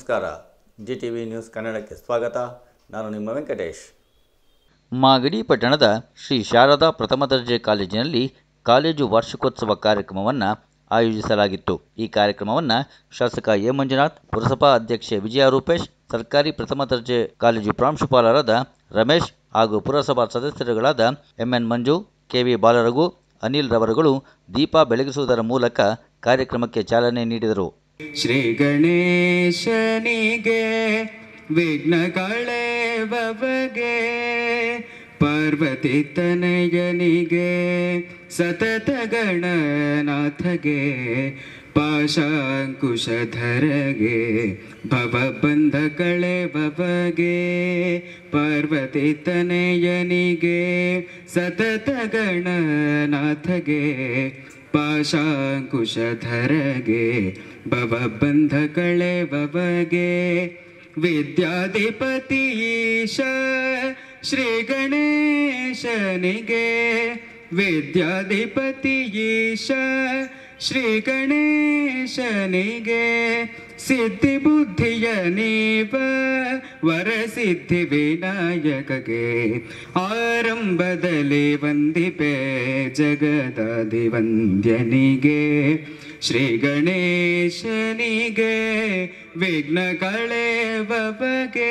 ನಮಸ್ಕಾರ G T V news ಕನ್ನಡಕ್ಕೆ ಸ್ವಾಗತ ನಾನು ನಿಮ್ಮ ವೆಂಕಟೇಶ್ ಮಾಗಡಿ ಪಟ್ಟಣದ ಶ್ರೀ ಶಾರದಾ ಪ್ರಥಮ ದರ್ಜೆ ಕಾಲೇಜಿನಲ್ಲಿ ಕಾಲೇಜು ವಾರ್ಷಿಕೋತ್ಸವ ಕಾರ್ಯಕ್ರಮವನ್ನು ಆಯೋಜಿಸಲಾಗಿತ್ತು ಈ ಕಾರ್ಯಕ್ರಮವನ್ನು ಶಾಸಕ ಎ ಮಂಜುನಾಥ್ ಪುರಸಭಾ ಅಧ್ಯಕ್ಷೆ ವಿಜಯ ರೂಪೇಶ್ ಸರ್ಕಾರಿ ಪ್ರಥಮ ದರ್ಜೆ ಕಾಲೇಜು ಪ್ರಾಂಶುಪಾಲರಾದ ರಮೇಶ್ ಹಾಗೂ ಪುರಸಭಾ ಸದಸ್ಯರುಗಳಾದ ಎಂಎನ್ ಮಂಜು ಕೆವಿ ಬಾಲರಘು ಅನಿಲ್ ರವರುಗಳು ದೀಪ ಬೆಳಗಿಸುವುದರ ಮೂಲಕ ಕಾರ್ಯಕ್ರಮಕ್ಕೆ ಚಾಲನೆ ನೀಡಿದರು ಶ್ರೀ ಗಣೇಶನಿಗೆ ವಿಘ್ನಗಳೇ ಬಗೆ ಪಾರ್ವತಿ ತನಯನಿಗೆ ಸತತ ಗಣನಾಥಗೆ ಪಾಶಾಂಕುಶಧರಗೆ ಭವಬಂಧ ಕಳೆ ಬಗೆ ಪಾರ್ವತಿ ತನಯನಿಗೆ ಸತತ ಗಣನಾಥಗೆ ಪಾಶಾಂಕುಶಧರಗೆ ಭವಬಂಧ ಕಳೆ ಬಗೆ ವಿದ್ಯಾಧಿಪತೀಶ ಶ್ರೀ ಗಣೇಶನಿಗೆ ವಿದ್ಯಾಧಿಪತೀಶ ಶ್ರೀ ಗಣೇಶನಿಗೆ ಸಿದ್ಧಿ ಬುದ್ಧಿಯ ನೀವ ವರಸಿದ್ಧಿ ವಿನಾಯಕಗೆ ಆರಂಭದಲ್ಲಿ ವಂದಿಪೆ ಜಗದಾದಿ ವಂದ್ಯನಿಗೆ ಶ್ರೀ ಗಣೇಶನಿಗೆ ವಿಘ್ನ ಬಗೆ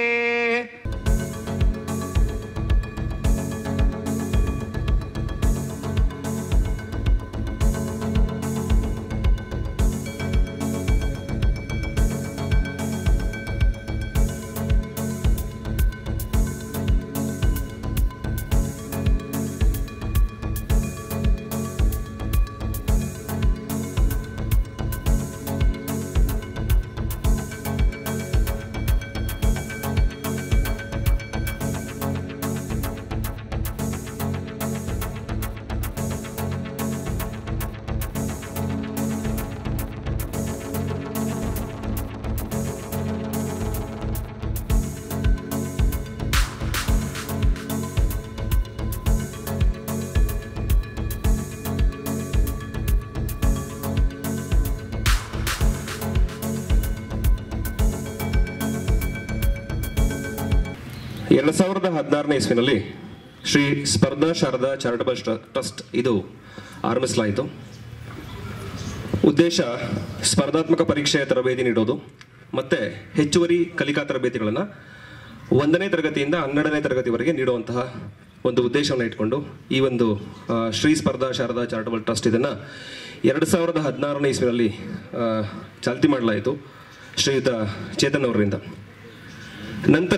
ಎರಡು ಸಾವಿರದ ಹದಿನಾರನೇ ಇಸ್ವಿನಲ್ಲಿ ಶ್ರೀ ಸ್ಪರ್ಧಾ ಶಾರದಾ ಚಾರಿಟಬಲ್ ಟ್ರಸ್ಟ್ ಇದು ಆರಂಭಿಸಲಾಯಿತು ಉದ್ದೇಶ ಸ್ಪರ್ಧಾತ್ಮಕ ಪರೀಕ್ಷೆಯ ತರಬೇತಿ ನೀಡೋದು ಮತ್ತೆ ಹೆಚ್ಚುವರಿ ಕಲಿಕಾ ತರಬೇತಿಗಳನ್ನು ಒಂದನೇ ತರಗತಿಯಿಂದ ಹನ್ನೆರಡನೇ ತರಗತಿವರೆಗೆ ನೀಡುವಂತಹ ಒಂದು ಉದ್ದೇಶವನ್ನು ಇಟ್ಕೊಂಡು ಈ ಒಂದು ಆ, ಶ್ರೀ ಸ್ಪರ್ಧಾ ಶಾರದಾ ಚಾರಿಟಬಲ್ ಟ್ರಸ್ಟ್ ಇದನ್ನು ಎರಡು ಸಾವಿರದ ಹದಿನಾರನೇ ಇಸ್ವಿನಲ್ಲಿ ಆ, ಚಾಲ್ತಿ ಮಾಡಲಾಯಿತು ಶ್ರೀಯುತ ಚೇತನ್ ಅವರಿಂದ ನಂತರ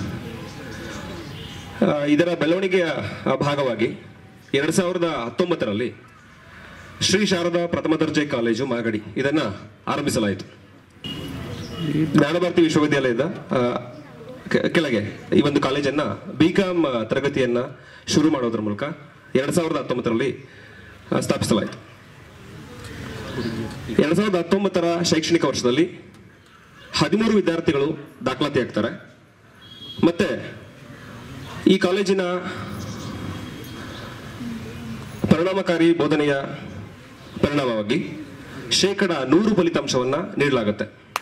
ಆ, ಇದರ ಬೆಳವಣಿಗೆಯ ಆ, ಭಾಗವಾಗಿ ಎರಡು ಸಾವಿರದ ಹತ್ತೊಂಬತ್ತರಲ್ಲಿ ಶ್ರೀ ಶಾರದಾ ಪ್ರಥಮ ದರ್ಜೆ ಕಾಲೇಜು ಮಾಗಡಿ ಇದನ್ನ ಆರಂಭಿಸಲಾಯಿತು ಜ್ಞಾನಭಾರತಿ ವಿಶ್ವವಿದ್ಯಾಲಯದ ಆ, ಕೆ- ಕೆಳಗೆ ಈ ಒಂದು ಕಾಲೇಜನ್ನ ಬಿ ಕಾಮ್ ತರಗತಿಯನ್ನ ಶುರು ಮಾಡೋದ್ರ ಮೂಲಕ ಎರಡ್ ಸಾವಿರದ ಹತ್ತೊಂಬತ್ತರಲ್ಲಿ ಆ, ಸ್ಥಾಪಿಸಲಾಯಿತು ಎರಡ್ ಸಾವಿರದ ಹತ್ತೊಂಬತ್ತರ ಶೈಕ್ಷಣಿಕ ವರ್ಷದಲ್ಲಿ ಹದಿಮೂರು ವಿದ್ಯಾರ್ಥಿಗಳು ದಾಖಲಾತಿ ಆಗ್ತಾರೆ ಮತ್ತೆ ಈ ಕಾಲೇಜಿನ ಪರಿಣಾಮಕಾರಿ ಬೋಧನೆಯ ಪರಿಣಾಮವಾಗಿ ಶೇಕಡ ನೂರು ಫಲಿತಾಂಶವನ್ನ ನೀಡಲಾಗುತ್ತೆ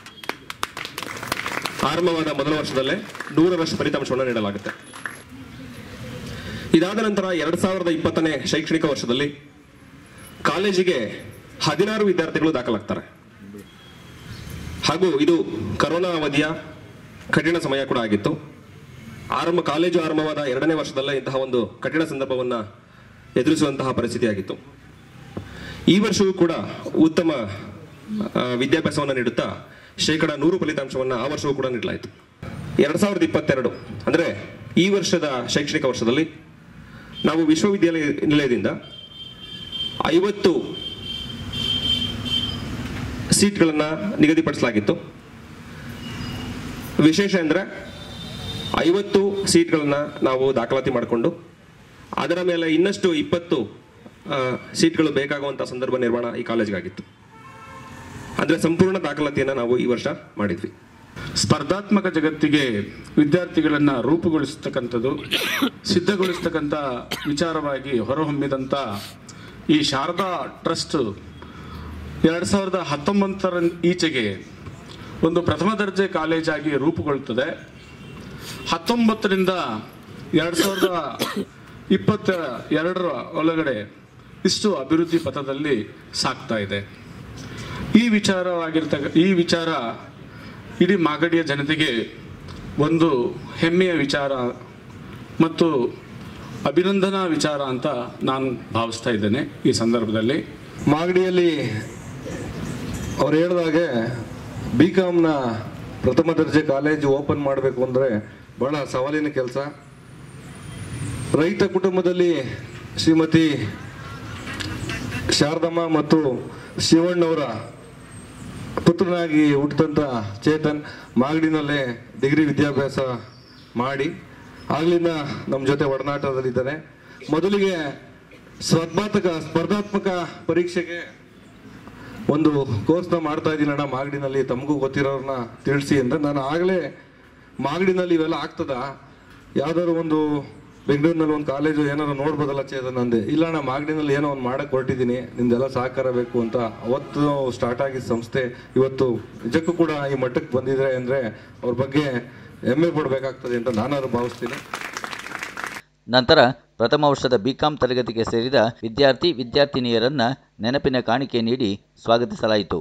ಆರಂಭವಾದ ಮೊದಲ ವರ್ಷದಲ್ಲೇ ನೂರರಷ್ಟು ಫಲಿತಾಂಶವನ್ನು ನೀಡಲಾಗುತ್ತೆ ಇದಾದ ನಂತರ ಎರಡ್ ಸಾವಿರದ ಇಪ್ಪತ್ತನೇ ಶೈಕ್ಷಣಿಕ ವರ್ಷದಲ್ಲಿ ಕಾಲೇಜಿಗೆ ಹದಿನಾರು ವಿದ್ಯಾರ್ಥಿಗಳು ದಾಖಲಾಗ್ತಾರೆ ಹಾಗೂ ಇದು ಕರೋನಾ ಅವಧಿಯ ಕಠಿಣ ಸಮಯ ಕೂಡ ಆಗಿತ್ತು ಆರಂಭ ಕಾಲೇಜು ಆರಂಭವಾದ ಎರಡನೇ ವರ್ಷದಲ್ಲೇ ಇಂತಹ ಒಂದು ಕಠಿಣ ಸಂದರ್ಭವನ್ನ ಎದುರಿಸುವಂತಹ ಪರಿಸ್ಥಿತಿ ಆಗಿತ್ತು ಈ ವರ್ಷವೂ ಕೂಡ ಉತ್ತಮ ಆ, ವಿದ್ಯಾಭ್ಯಾಸವನ್ನು ನೀಡುತ್ತಾ ಶೇಕಡ ನೂರು ಫಲಿತಾಂಶವನ್ನು ಆ ವರ್ಷವೂ ಕೂಡ ನೀಡಲಾಯಿತು ಎರಡ್ ಸಾವಿರದ ಇಪ್ಪತ್ತೆರಡು ಅಂದ್ರೆ ಈ ವರ್ಷದ ಶೈಕ್ಷಣಿಕ ವರ್ಷದಲ್ಲಿ ನಾವು ವಿಶ್ವವಿದ್ಯಾಲಯ ನಿಲಯದಿಂದ ಐವತ್ತು ಸೀಟ್ಗಳನ್ನು ನಿಗದಿಪಡಿಸಲಾಗಿತ್ತು ವಿಶೇಷ ಅಂದರೆ ಐವತ್ತು ಸೀಟ್ಗಳನ್ನು ನಾವು ದಾಖಲಾತಿ ಮಾಡಿಕೊಂಡು ಅದರ ಮೇಲೆ ಇನ್ನಷ್ಟು ಇಪ್ಪತ್ತು ಆ, ಸೀಟ್ಗಳು ಬೇಕಾಗುವಂಥ ಸಂದರ್ಭ ನಿರ್ಮಾಣ ಈ ಕಾಲೇಜ್ಗಾಗಿತ್ತು ಅಂದರೆ ಸಂಪೂರ್ಣ ದಾಖಲಾತಿಯನ್ನು ನಾವು ಈ ವರ್ಷ ಮಾಡಿದ್ವಿ ಸ್ಪರ್ಧಾತ್ಮಕ ಜಗತ್ತಿಗೆ ವಿದ್ಯಾರ್ಥಿಗಳನ್ನ ರೂಪುಗೊಳಿಸ್ತಕ್ಕಂಥದ್ದು ಸಿದ್ಧಗೊಳಿಸ್ತಕ್ಕಂಥ ವಿಚಾರವಾಗಿ ಹೊರಹೊಮ್ಮಿದಂಥ ಈ ಶಾರದಾ ಟ್ರಸ್ಟ್ ಎರಡು ಸಾವಿರದ ಹತ್ತೊಂಬತ್ತರ ಈಚೆಗೆ ಒಂದು ಪ್ರಥಮ ದರ್ಜೆ ಕಾಲೇಜಾಗಿ ರೂಪುಗೊಳ್ಳುತ್ತದೆ ಹತ್ತೊಂಬತ್ತರಿಂದ ಎರಡು ಸಾವಿರದ ಇಪ್ಪತ್ತ ಎರಡರ ಒಳಗಡೆ ಇಷ್ಟು ಅಭಿವೃದ್ಧಿ ಪಥದಲ್ಲಿ ಸಾಗ್ತಾ ಇದೆ ಈ ವಿಚಾರವಾಗಿರ್ತಕ್ಕ ಈ ವಿಚಾರ ಇಡೀ ಮಾಗಡಿಯ ಜನತೆಗೆ ಒಂದು ಹೆಮ್ಮೆಯ ವಿಚಾರ ಮತ್ತು ಅಭಿನಂದನಾ ವಿಚಾರ ಅಂತ ನಾನು ಭಾವಿಸ್ತಾ ಇದ್ದೇನೆ ಈ ಸಂದರ್ಭದಲ್ಲಿ ಮಾಗಡಿಯಲ್ಲಿ ಅವ್ರು ಹೇಳಿದಾಗೆ ಬಿ ಕಾಮ್ನ ಪ್ರಥಮ ದರ್ಜೆ ಕಾಲೇಜು ಓಪನ್ ಮಾಡಬೇಕು ಅಂದರೆ ಬಹಳ ಸವಾಲಿನ ಕೆಲಸ ರೈತ ಕುಟುಂಬದಲ್ಲಿ ಶ್ರೀಮತಿ ಶಾರದಮ್ಮ ಮತ್ತು ಶಿವಣ್ಣವರ ಪುತ್ರನಾಗಿ ಹುಟ್ಟಿದಂಥ ಚೇತನ್ ಮಾಗಡಿನಲ್ಲೇ ಡಿಗ್ರಿ ವಿದ್ಯಾಭ್ಯಾಸ ಮಾಡಿ ಆಗ್ಲಿಂದ ನಮ್ಮ ಜೊತೆ ಒಡನಾಟದಲ್ಲಿದ್ದಾರೆ ಮೊದಲಿಗೆ ಸ್ಪರ್ಧಾತ್ಮಕ ಸ್ಪರ್ಧಾತ್ಮಕ ಪರೀಕ್ಷೆಗೆ ಒಂದು ಕೋರ್ಸ್ನ ಮಾಡ್ತಾ ಇದ್ದೀನಿ ಅಣ್ಣ ಮಾಗಡಿನಲ್ಲಿ ತಮಗೂ ಗೊತ್ತಿರೋರನ್ನ ತಿಳಿಸಿ ಅಂತ ನಾನು ಆಗಲೇ ಮಾಗಡಿನಲ್ಲಿ ಇವೆಲ್ಲ ಆಗ್ತದ ಯಾವ್ದಾದ್ರು ಒಂದು ಬೆಂಗಳೂರಿನಲ್ಲಿ ಒಂದು ಕಾಲೇಜು ಏನಾದ್ರು ನೋಡ್ಬೋದಲ್ಲ ಚೇತನ್ ಅಂದೆ ಇಲ್ಲ ಅಣ್ಣ ಮಾಗಡಿನಲ್ಲಿ ಏನೋ ಒಂದು ಮಾಡಕ್ಕೆ ಹೊರಟಿದ್ದೀನಿ ನಿಮ್ದೆಲ್ಲ ಸಹಕಾರ ಬೇಕು ಅಂತ ಅವತ್ತು ಸ್ಟಾರ್ಟ್ ಆಗಿದ್ದ ಸಂಸ್ಥೆ ಇವತ್ತು ನಿಜಕ್ಕೂ ಕೂಡ ಈ ಮಟ್ಟಕ್ಕೆ ಬಂದಿದೆ ಅಂದರೆ ಅವ್ರ ಬಗ್ಗೆ ಹೆಮ್ಮೆ ಪಡಬೇಕಾಗ್ತದೆ ಅಂತ ನಾನು ಭಾವಿಸ್ತೀನಿ ನಂತರ ಪ್ರಥಮ ವರ್ಷದ ಬಿಕಾಂ ತರಗತಿಗೆ ಸೇರಿದ ವಿದ್ಯಾರ್ಥಿ ವಿದ್ಯಾರ್ಥಿನಿಯರನ್ನ ನೆನಪಿನ ಕಾಣಿಕೆ ನೀಡಿ ಸ್ವಾಗತಿಸಲಾಯಿತು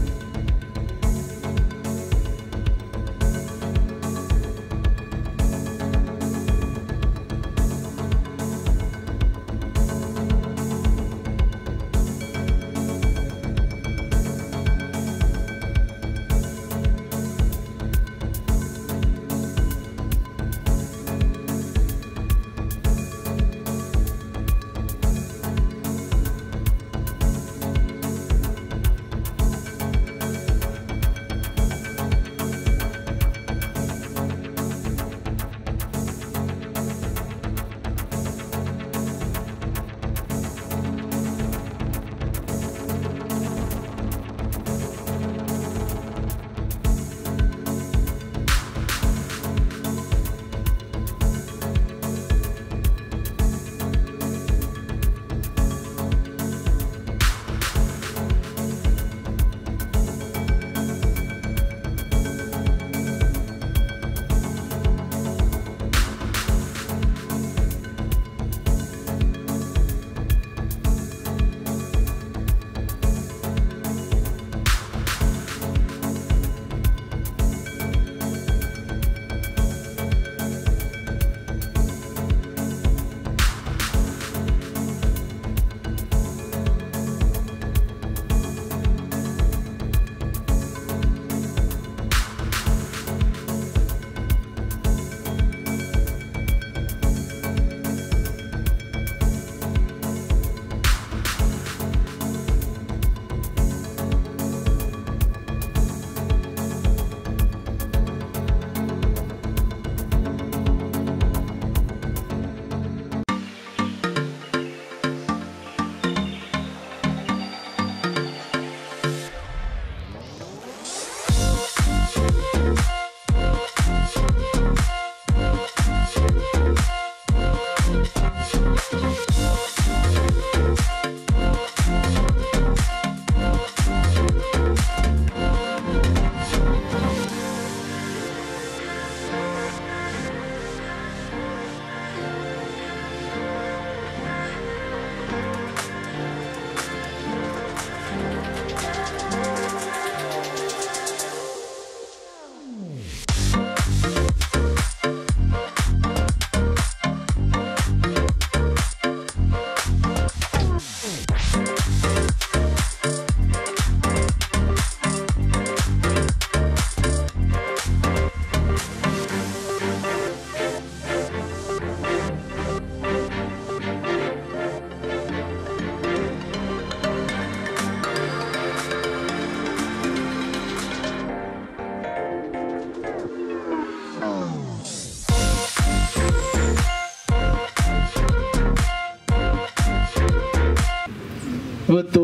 ಇವತ್ತು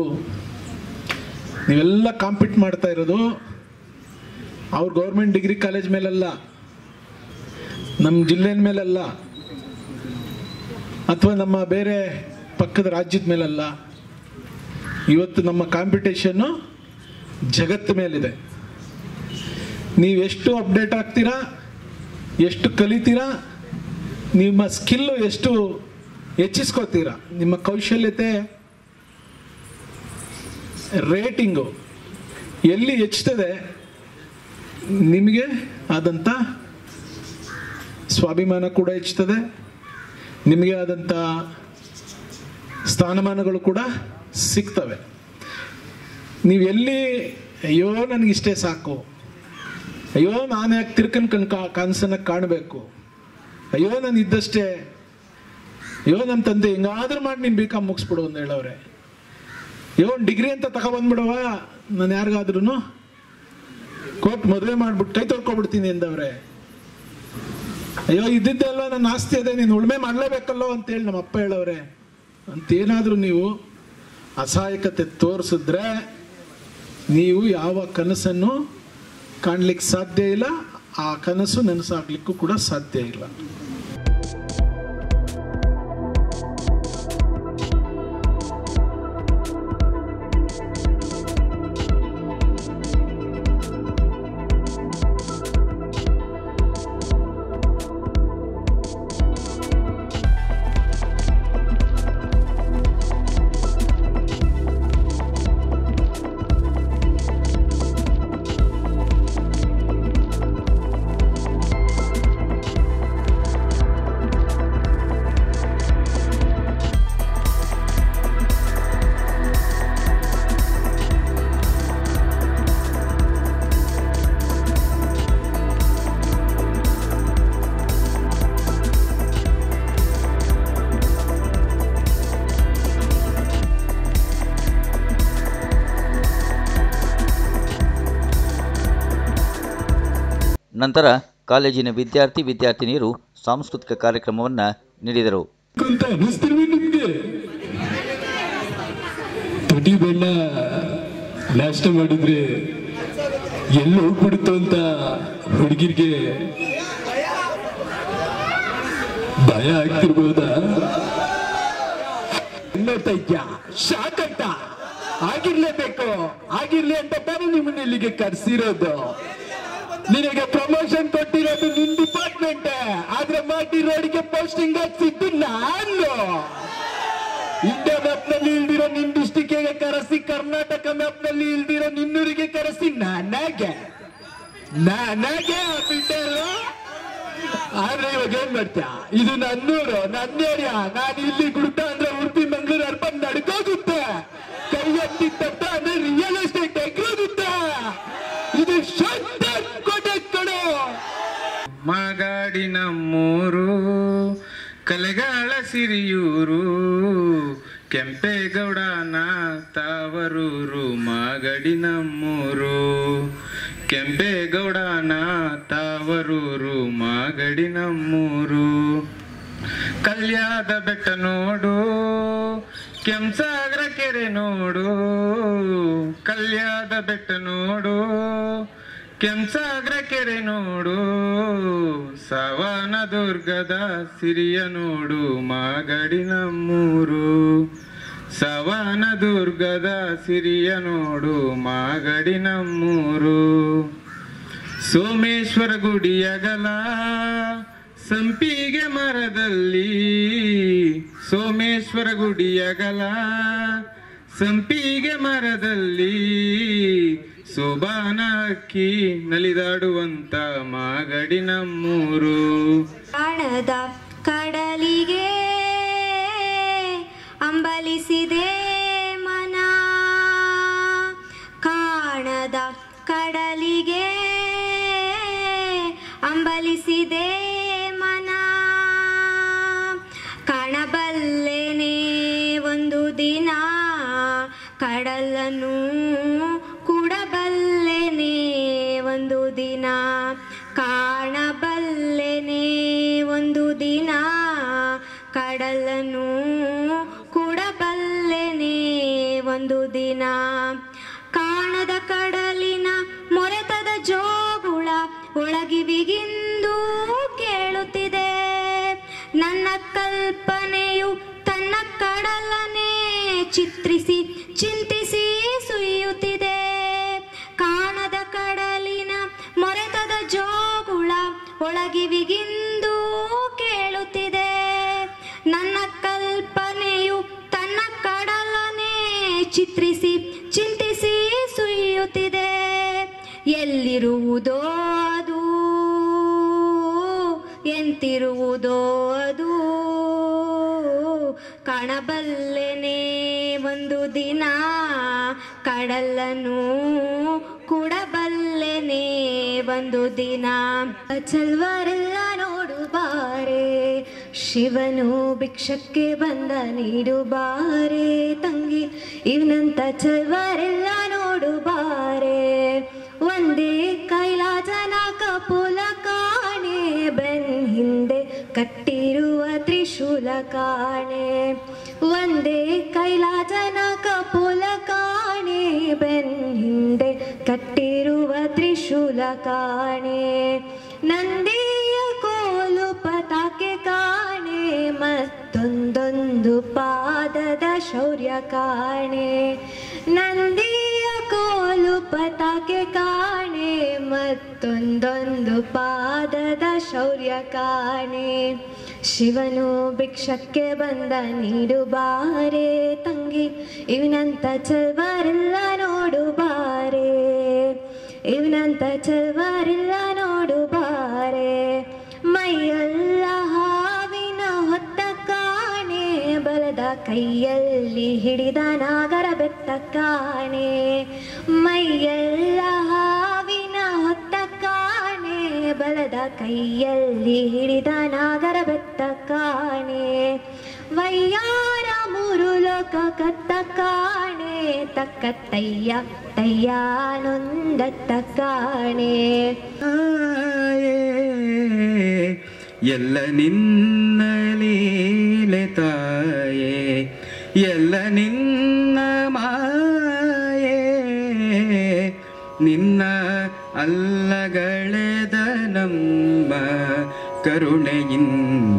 ನೀವೆಲ್ಲ ಕಾಂಪೀಟ್ ಮಾಡ್ತಾ ಇರೋದು ಅವ್ರ ಗೌರ್ಮೆಂಟ್ ಡಿಗ್ರಿ ಕಾಲೇಜ್ ಮೇಲಲ್ಲ ನಮ್ಮ ಜಿಲ್ಲೆಯ ಮೇಲಲ್ಲ ಅಥವಾ ನಮ್ಮ ಬೇರೆ ಪಕ್ಕದ ರಾಜ್ಯದ ಮೇಲಲ್ಲ ಇವತ್ತು ನಮ್ಮ ಕಾಂಪಿಟೇಷನ್ನು ಜಗತ್ತು ಮೇಲಿದೆ ನೀವೆಷ್ಟು ಅಪ್ಡೇಟ್ ಆಗ್ತೀರಾ ಎಷ್ಟು ಕಲಿತೀರಾ ನಿಮ್ಮ ಸ್ಕಿಲ್ಲು ಎಷ್ಟು ಹೆಚ್ಚಿಸ್ಕೋತೀರಾ ನಿಮ್ಮ ಕೌಶಲ್ಯತೆ ರೇಟಿಂಗು ಎಲ್ಲಿ ಹೆಚ್ಚುತ್ತದೆ ನಿಮಗೆ ಆದಂಥ ಸ್ವಾಭಿಮಾನ ಕೂಡ ಹೆಚ್ಚುತ್ತದೆ ನಿಮಗೆ ಆದಂಥ ಸ್ಥಾನಮಾನಗಳು ಕೂಡ ಸಿಗ್ತವೆ ನೀವು ಎಲ್ಲಿ ಅಯ್ಯೋ ನನಗಿಷ್ಟೇ ಸಾಕು ಅಯ್ಯೋ ನಾನು ಯಾಕೆ ತಿರ್ಕನ್ ಕಣ್ ಕಾ ಕನಸನ್ನ ಕಾಣಬೇಕು ಅಯ್ಯೋ ನಾನು ಇದ್ದಷ್ಟೇ ಅಯ್ಯೋ ನಮ್ಮ ತಂದೆ ಹಿಂಗಾದ್ರೂ ಮಾಡಿ ನೀನು ಬಿ ಕಾಮ್ ಮುಗಿಸ್ಬಿಡು ಅಂತ ಹೇಳವ್ರೆ ಅಯ್ಯೋ ಒಂದು ಡಿಗ್ರಿ ಅಂತ ತಗೊಬಂದ್ಬಿಡವ ನಾನು ಯಾರಿಗಾದ್ರೂ ಕೋಟ್ ಮದುವೆ ಮಾಡ್ಬಿಟ್ಟು ಕೈ ತೊಳ್ಕೊಬಿಡ್ತೀನಿ ಎಂದವ್ರೆ ಅಯ್ಯೋ ಇದ್ದಿದ್ದೆಲ್ಲ ನನ್ನ ಆಸ್ತಿ ಅದೇ ನೀನು ಉಳ್ಮೆ ಮಾಡಲೇಬೇಕಲ್ಲೋ ಅಂತೇಳಿ ನಮ್ಮ ಅಪ್ಪ ಹೇಳವ್ರೆ ಅಂತೇನಾದರೂ ನೀವು ಅಸಹಾಯಕತೆ ತೋರಿಸಿದ್ರೆ ನೀವು ಯಾವ ಕನಸನ್ನು ಕಾಣ್ಲಿಕ್ಕೆ ಸಾಧ್ಯ ಇಲ್ಲ ಆ ಕನಸು ನನಸಾಗ್ಲಿಕ್ಕೂ ಕೂಡ ಸಾಧ್ಯ ಇಲ್ಲ ನಂತರ ಕಾಲೇಜಿನ ವಿದ್ಯಾರ್ಥಿ ವಿದ್ಯಾರ್ಥಿನಿಯರು ಸಾಂಸ್ಕೃತಿಕ ಕಾರ್ಯಕ್ರಮವನ್ನು ನೀಡಿದರು ಅಂತ ಅನ್ನಿಸ್ತಿರ್ವಿ ನಿಮ್ಗೆ ತುಟಿ ಬಣ್ಣ ನಾಷ್ಟ ಮಾಡಿದ್ರೆ ಎಲ್ಲಿ ಹೋಗ್ಬಿಡುತ್ತೋ ಅಂತ ಹುಡುಗಿರ್ಗೆ ಭಯ ಆಗ್ತಿರ್ಬೋದಾ ನೋಡ್ತಾ ಇದ್ಯಾ ಶಾಕ್ ಅಂತ ಆಗಿರ್ಲೇಬೇಕು ಆಗಿರ್ಲಿ ಅಂತ ತಾನೇ ನಿಮ್ಮನ್ನ ಇಲ್ಲಿಗೆ ಕರ್ಸಿರೋದು ನಿನಗೆ ಪ್ರಮೋಷನ್ ಕೊಟ್ಟಿರೋದು ನಿನ್ ಡಿಪಾರ್ಟ್ಮೆಂಟ್ ಆದ್ರೆ ಮಾಡಿ ರೋಡಿಗೆ ಪೋಸ್ಟಿಂಗ್ ಹಾಕ್ಸಿದ್ದು ನಾನು ಇಂಡಿಯಾ ಮ್ಯಾಪ್ ನಲ್ಲಿ ಇಲ್ದಿರೋ ನಿನ್ ಡಿಸ್ಟಿಕ್ಗೆ ಕರೆಸಿ ಕರ್ನಾಟಕ ಮ್ಯಾಪ್ ನಲ್ಲಿ ಇಲ್ದಿರೋ ನಿನ್ನೂರಿಗೆ ಕರೆಸಿ ನನಗೆ ನನಗೆ ಬಿಟ್ಟರು ಆದ್ರೆ ಇವಾಗ ಏನ್ ಮಾಡ್ತೀಯ ಇದು ನನ್ನೂರು ನನ್ನ ಏರಿಯಾ ನಾನು ಇಲ್ಲಿ ಗುಡ್ಡ ಅಂದ್ರೆ ಉಡುಪಿ ಮಂಗಳೂರು ಅರ್ಪಣ್ ನಡ್ಕೋಗುತ್ತೆ ಕೈ ಎತ್ತಿ ತಟ್ಟ ಅಂದ್ರೆ ರಿಯಲ್ ಎಸ್ಟೇಟ್ ಎಗ್ರೋಗುತ್ತೆ ಇದು ಶುದ್ಧ ಕೊಡೆ ಕೊಡು ಮಾಗಾಡಿ ನಮ್ಮೂರು ಕಲೆಗಾಳ ಸಿರಿಯೂರು ಕೆಂಪೇಗೌಡನ ತಾವರೂರು ಮಾಗಡಿ ನಮ್ಮೂರು ಕೆಂಪೇಗೌಡನ ತಾವರೂರು ಮಾಗಡಿ ನಮ್ಮೂರು ಕಲ್ಯಾದ ಬೆಟ್ಟ ನೋಡು ಕೆಂಸಾಗರ ಕೆರೆ ನೋಡು ಕಲ್ಯಾದ ಬೆಟ್ಟ ನೋಡು ಕೆಂಸಾಗರ ಕೆರೆ ನೋಡು ಸವನ ದುರ್ಗದ ಸಿರಿಯ ನೋಡು ಮಾಗಡಿ ನಮ್ಮೂರು ಸವನ ದುರ್ಗದ ಸಿರಿಯ ನೋಡು ಮಾಗಡಿ ನಮ್ಮೂರು ಸೋಮೇಶ್ವರ ಗುಡಿಯಗಲ ಸಂಪಿಗೆ ಮರದಲ್ಲಿ ಸೋಮೇಶ್ವರ ಗುಡಿಯಗಲ ಸಂಪಿಗೆ ಮರದಲ್ಲಿ ಸೋಬಾನ ಅಕ್ಕಿ ನಲಿದಾಡುವಂತ ಮಾಗಡಿ ನಮ್ಮೂರು ಕಾಣದ ಕಡಲಿಗೆ ಅಂಬಲಿಸಿದೆ ಮನ ಕಾಣದ ಕಡಲಿಗೆ ಅಂಬಲಿಸಿದೆ ಮನ ಕಾಣಬಲ್ಲೆನೆ ಒಂದು ದಿನ ಕಡಲನ್ನು ಕೂಡಬಲ್ಲೆನೆ ಒಂದು ದಿನ ಕಾಣಬಲ್ಲೆನೆ ಒಂದು ದಿನ ಕಡಲನ್ನು ಕೂಡಬಲ್ಲೆನೆ ಒಂದು ದಿನ ಕಾಣದ ಕಡಲಿನ ಮೊರೆತದ ಜೋಗುಳ ಒಳಗಿವಿಗಿಂದು ಕೇಳುತ್ತಿದೆ ನನ್ನ ಕಲ್ಪನೆಯು ತನ್ನ ಕಡಲನ್ನೇ ಚಿತ್ರಿಸಿ ಚಿಂತಿಸಿ ಸುಯ್ಯುತ್ತಿದೆ ಕಾಣದ ಕಡಲಿನ ಮೊರೆತ ಒಳಗಿವಿಗಿಂದು ಕೇಳುತ್ತಿದೆ ನನ್ನ ಕಲ್ಪನೆಯು ತನ್ನ ಕಡಲನೆ ಚಿತ್ರಿಸಿ ಚಿಂತಿಸಿ ಸುಯ್ಯುತ್ತಿದೆ ಎಲ್ಲಿರುವುದೋ ಅದು ಎಂತಿರುವುದೋ ಅದು ಕಾಣಬಲ್ಲೆನೆ ಒಂದು ದಿನ ಕಡಲನ್ನು ಕೂಡಬಲ್ಲೆನೆ ಒಂದು ದಿನ ಚಲ್ವರೆಲ್ಲ ನೋಡು ಬಾರೆ ಶಿವನು ಭಿಕ್ಷಕ್ಕೆ ಬಂದ ನೀಡು ಬಾರೆ ತಂಗಿ ಇವನಂತ ಚಲ್ವರೆಲ್ಲ ನೋಡು ಬಾರೆ ಒಂದೇ ಕೈಲಾಸನ ಕಪುಲ ಕಾಣೆ ಬೆನ್ ಹಿಂದೆ ಕಟ್ಟಿರುವ ತ್ರಿಶೂಲ ಕಾಣೆ ಒಂದೇ ಕೈಲಾಸನ ಕಪುಲ ಕಾಣೆ ಬೆನ್ ಹಿಂದೆ ಕಟ್ಟಿರುವ ತ್ರಿಶೂಲ ಕಾಣೆ ನಂದಿಯ ಕೋಲು ಪತಾಕೆ ಕಾಣೆ ಮತ್ತೊಂದೊಂದು ಪಾದದ ಶೌರ್ಯ ಕಾಣೆ ನಂದಿಯ ಕೋಲು ಪತಾಕೆ ಕಾಣೆ ಮತ್ತೊಂದೊಂದು ಪಾದದ ಶೌರ್ಯ ಕಾಣೆ ಶಿವನು ಭಿಕ್ಷಕ್ಕೆ ಬಂದ ನೀಡು ಬಾರೆ ತಂಗಿ ಇವನಂತ ಚಲ್ವಾರೆಲ್ಲ ನೋಡು ಬಾರೆ ಇವನಂತ ಚಲ್ವಾರೆಲ್ಲ ನೋಡು ಬಾರೆ ಮೈಯೆಲ್ಲ ಹಾವಿನ ಹೊತ್ತ ಕಾಣೆ ಬಲದ ಕೈಯಲ್ಲಿ ಹಿಡಿದ ನಾಗರ ಬೆತ್ತ ಕಾಣೆ ಮೈಯೆಲ್ಲ ಹಾವಿನ ಹೊತ್ತ ಕಾಣೆ ಬಲದ ಕೈಯಲ್ಲಿ ಹಿಡಿದ ನಾಗರ ಬೆತ್ತ ಕಾಣೆ ವಯ್ಯಾರ ಮೂರು ಲೋಕ ಕತ್ತ ಕಾಣೆ ತಕ್ಕ ತಯ್ಯ ತಯ್ಯ ನೊಂದತ್ತ ಕಾಣೆ ಎಲ್ಲ ನಿನ್ನ ಲೀಲೆ ತಾಯೇ ಎಲ್ಲ ನಿನ್ನ ಮಾಯೇ ನಿನ್ನ ಅಲ್ಲಗಳೆದ ನಮ್ಮ ಕರುಣೆಯಿಂದ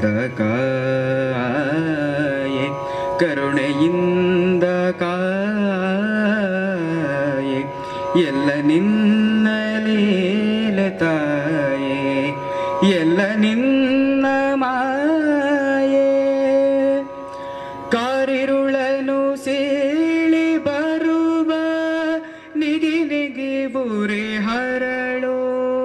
ಕಾಯೆ ಕರುಣೆಯಿಂದ ಕಾಯೆ ಎಲ್ಲ ನಿನ್ನ ಲೀಲೆ ತಾಯೇ ಎಲ್ಲ ನಿನ್ನ ಮಾಯೆ ಕಾರಿರುಳನು ಸೀಳಿ ಬರುವ ನಿಗಿ ನಿಗಿ ಬುರೆ ಹರಳು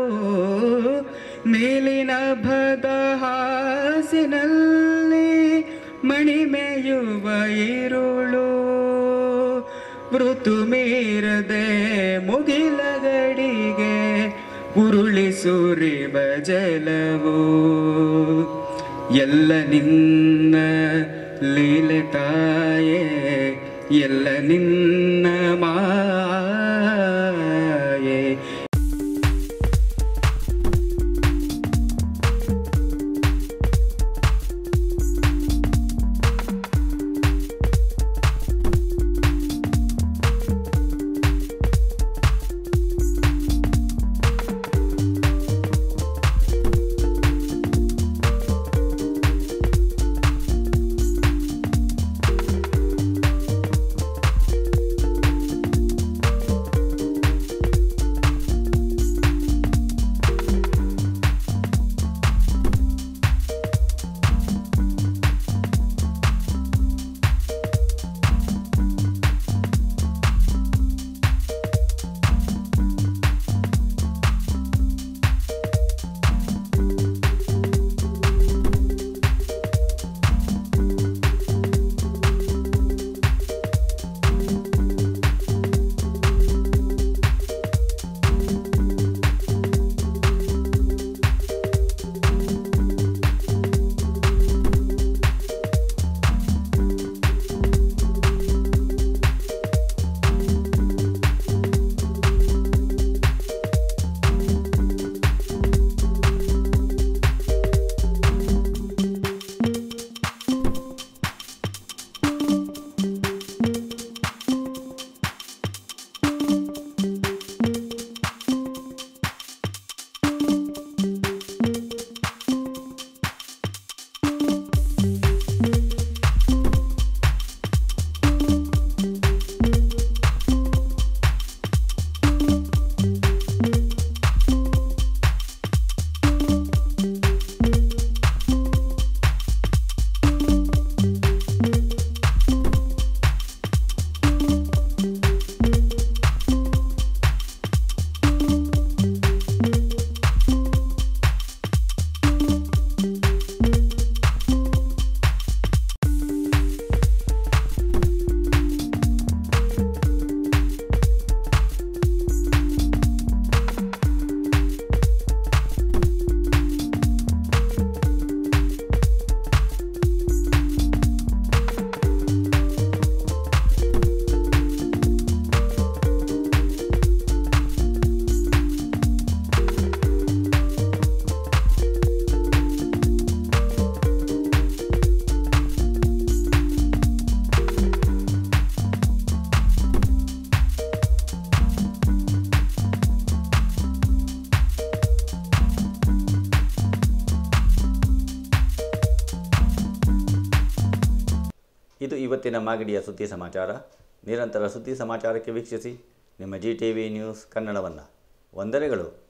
ಮೇಲಿನ ಭದ ಹಾಸಿನಲ್ಲಿ ಮಣಿಮೆಯುವ ಇರುಳು ಮೃತು ಮೀರದೆ ಮುಗಿಲಗಡಿಗೆ ಉರುಳಿಸುರಿಬ ಜಲವು ಎಲ್ಲ ನಿನ್ನ ಲೀಲೆ ತಾಯೇ ಎಲ್ಲ ನಿನ್ನ ಮಾಯೆ ಇದು ಇವತ್ತಿನ ಮಾಗಡಿಯ ಸುದ್ದಿ ಸಮಾಚಾರ ನಿರಂತರ ಸುದ್ದಿ ಸಮಾಚಾರಕ್ಕೆ ವೀಕ್ಷಿಸಿ ನಿಮ್ಮ ಜಿ ಟಿ ವಿ ನ್ಯೂಸ್ ಕನ್ನಡವನ್ನು ವಂದನೆಗಳು